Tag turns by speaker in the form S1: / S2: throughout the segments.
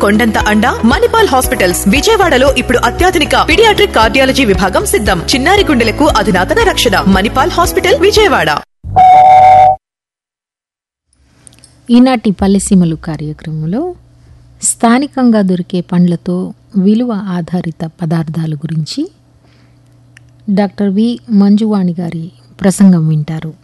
S1: కొండంత అండ మణిపాల్ హాస్పిటల్స్ విజయవాడలో ఇప్పుడు అత్యాధునిక పిడియాట్రిక్ కార్డియాలజీ విభాగం సిద్ధం చిన్నారి గుండెలకు అధునాతన రక్షణ మణిపాల్ హాస్పిటల్ విజయవాడ
S2: ఈనాటి పల్లెసీమలు కార్యక్రమంలో స్థానికంగా దొరికే పండ్లతో విలువ ఆధారిత పదార్థాల గురించి డాక్టర్ వి మంజువాణి గారి ప్రసంగం వింటారు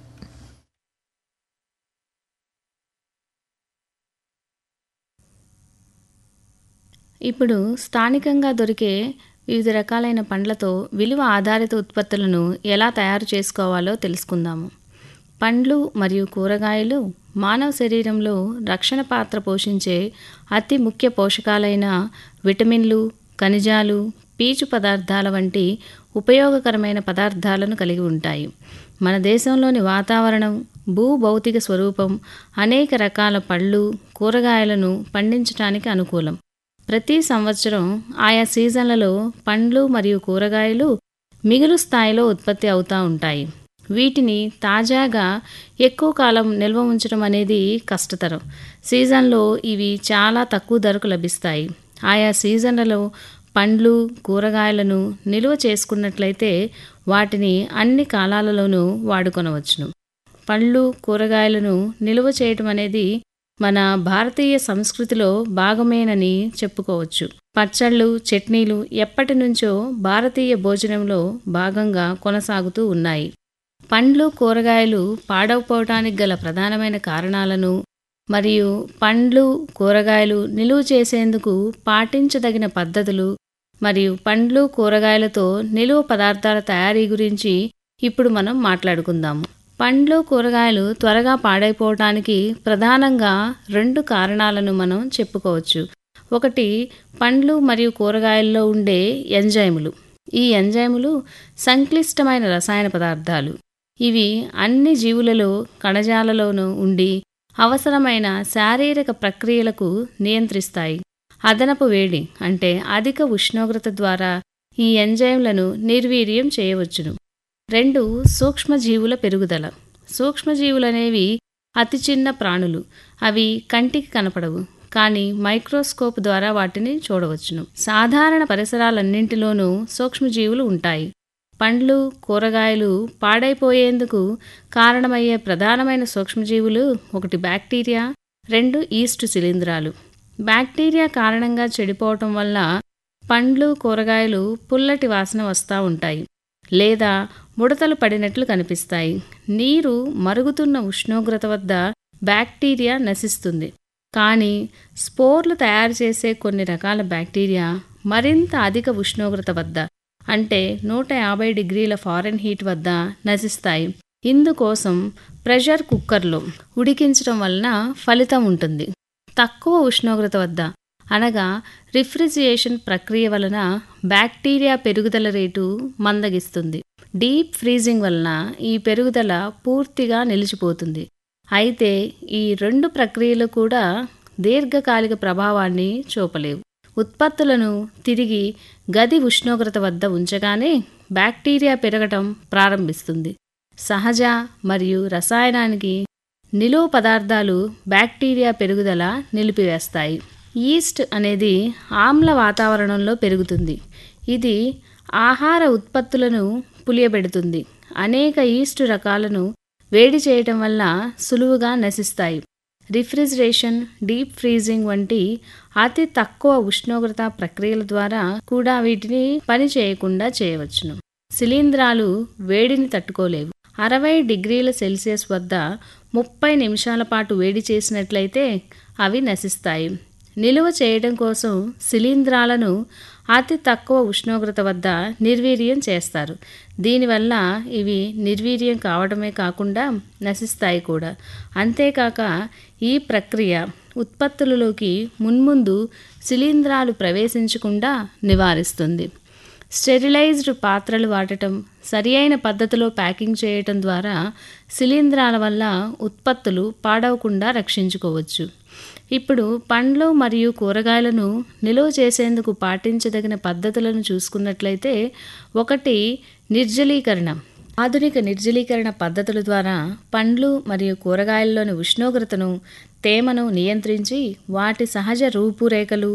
S3: ఇప్పుడు స్థానికంగా దొరికే వివిధ రకాలైన పండ్లతో విలువ ఆధారిత ఉత్పత్తులను ఎలా తయారు చేసుకోవాలో తెలుసుకుందాము పండ్లు మరియు కూరగాయలు మానవ శరీరంలో రక్షణ పాత్ర పోషించే అతి ముఖ్య పోషకాలైన విటమిన్లు ఖనిజాలు పీచు పదార్థాల వంటి ఉపయోగకరమైన పదార్థాలను కలిగి ఉంటాయి మన దేశంలోని వాతావరణం భూభౌతిక స్వరూపం అనేక రకాల పళ్ళు కూరగాయలను పండించడానికి అనుకూలం ప్రతి సంవత్సరం ఆయా సీజన్లలో పండ్లు మరియు కూరగాయలు మిగులు స్థాయిలో ఉత్పత్తి అవుతూ ఉంటాయి వీటిని తాజాగా ఎక్కువ కాలం నిల్వ ఉంచడం అనేది కష్టతరం సీజన్లో ఇవి చాలా తక్కువ ధరకు లభిస్తాయి ఆయా సీజన్లలో పండ్లు కూరగాయలను నిల్వ చేసుకున్నట్లయితే వాటిని అన్ని కాలాలలోనూ వాడుకొనవచ్చును పళ్ళు కూరగాయలను నిల్వ చేయటం అనేది మన భారతీయ సంస్కృతిలో భాగమేనని చెప్పుకోవచ్చు పచ్చళ్ళు చట్నీలు ఎప్పటి నుంచో భారతీయ భోజనంలో భాగంగా కొనసాగుతూ ఉన్నాయి పండ్లు కూరగాయలు పాడవపోవటానికి గల ప్రధానమైన కారణాలను మరియు పండ్లు కూరగాయలు నిలువ చేసేందుకు పాటించదగిన పద్ధతులు మరియు పండ్లు కూరగాయలతో నిలువ పదార్థాల తయారీ గురించి ఇప్పుడు మనం మాట్లాడుకుందాము పండ్లు కూరగాయలు త్వరగా పాడైపోవటానికి ప్రధానంగా రెండు కారణాలను మనం చెప్పుకోవచ్చు ఒకటి పండ్లు మరియు కూరగాయల్లో ఉండే ఎంజైములు ఈ ఎంజైములు సంక్లిష్టమైన రసాయన పదార్థాలు ఇవి అన్ని జీవులలో కణజాలలోనూ ఉండి అవసరమైన శారీరక ప్రక్రియలకు నియంత్రిస్తాయి అదనపు వేడి అంటే అధిక ఉష్ణోగ్రత ద్వారా ఈ ఎంజైమ్లను నిర్వీర్యం చేయవచ్చును రెండు సూక్ష్మజీవుల పెరుగుదల సూక్ష్మజీవులనేవి అతి చిన్న ప్రాణులు అవి కంటికి కనపడవు కానీ మైక్రోస్కోప్ ద్వారా వాటిని చూడవచ్చును సాధారణ పరిసరాలన్నింటిలోనూ సూక్ష్మజీవులు ఉంటాయి పండ్లు కూరగాయలు పాడైపోయేందుకు కారణమయ్యే ప్రధానమైన సూక్ష్మజీవులు ఒకటి బ్యాక్టీరియా రెండు ఈస్ట్ శిలీంధ్రాలు బ్యాక్టీరియా కారణంగా చెడిపోవటం వల్ల పండ్లు కూరగాయలు పుల్లటి వాసన వస్తూ ఉంటాయి లేదా ముడతలు పడినట్లు కనిపిస్తాయి నీరు మరుగుతున్న ఉష్ణోగ్రత వద్ద బ్యాక్టీరియా నశిస్తుంది కానీ స్పోర్లు తయారు చేసే కొన్ని రకాల బ్యాక్టీరియా మరింత అధిక ఉష్ణోగ్రత వద్ద అంటే నూట యాభై డిగ్రీల ఫారెన్ హీట్ వద్ద నశిస్తాయి ఇందుకోసం ప్రెషర్ కుక్కర్లో ఉడికించడం వలన ఫలితం ఉంటుంది తక్కువ ఉష్ణోగ్రత వద్ద అనగా రిఫ్రిజిరేషన్ ప్రక్రియ వలన బ్యాక్టీరియా పెరుగుదల రేటు మందగిస్తుంది డీప్ ఫ్రీజింగ్ వలన ఈ పెరుగుదల పూర్తిగా నిలిచిపోతుంది అయితే ఈ రెండు ప్రక్రియలు కూడా దీర్ఘకాలిక ప్రభావాన్ని చూపలేవు ఉత్పత్తులను తిరిగి గది ఉష్ణోగ్రత వద్ద ఉంచగానే బ్యాక్టీరియా పెరగటం ప్రారంభిస్తుంది సహజ మరియు రసాయనానికి నిలువ పదార్థాలు బ్యాక్టీరియా పెరుగుదల నిలిపివేస్తాయి ఈస్ట్ అనేది ఆమ్ల వాతావరణంలో పెరుగుతుంది ఇది ఆహార ఉత్పత్తులను పులియబెడుతుంది అనేక ఈస్ట్ రకాలను వేడి చేయటం వల్ల సులువుగా నశిస్తాయి రిఫ్రిజిరేషన్ డీప్ ఫ్రీజింగ్ వంటి అతి తక్కువ ఉష్ణోగ్రత ప్రక్రియల ద్వారా కూడా వీటిని పని చేయకుండా చేయవచ్చును శిలీంధ్రాలు వేడిని తట్టుకోలేవు అరవై డిగ్రీల సెల్సియస్ వద్ద ముప్పై నిమిషాల పాటు వేడి చేసినట్లయితే అవి నశిస్తాయి నిలువ చేయడం కోసం శిలీంధ్రాలను అతి తక్కువ ఉష్ణోగ్రత వద్ద నిర్వీర్యం చేస్తారు దీనివల్ల ఇవి నిర్వీర్యం కావడమే కాకుండా నశిస్తాయి కూడా అంతేకాక ఈ ప్రక్రియ ఉత్పత్తులలోకి మున్ముందు శిలీంధ్రాలు ప్రవేశించకుండా నివారిస్తుంది స్టెరిలైజ్డ్ పాత్రలు వాడటం సరి అయిన పద్ధతిలో ప్యాకింగ్ చేయటం ద్వారా శిలీంధ్రాల వల్ల ఉత్పత్తులు పాడవకుండా రక్షించుకోవచ్చు ఇప్పుడు పండ్లు మరియు కూరగాయలను నిలువ చేసేందుకు పాటించదగిన పద్ధతులను చూసుకున్నట్లయితే ఒకటి నిర్జలీకరణ ఆధునిక నిర్జలీకరణ పద్ధతుల ద్వారా పండ్లు మరియు కూరగాయల్లోని ఉష్ణోగ్రతను తేమను నియంత్రించి వాటి సహజ రూపురేఖలు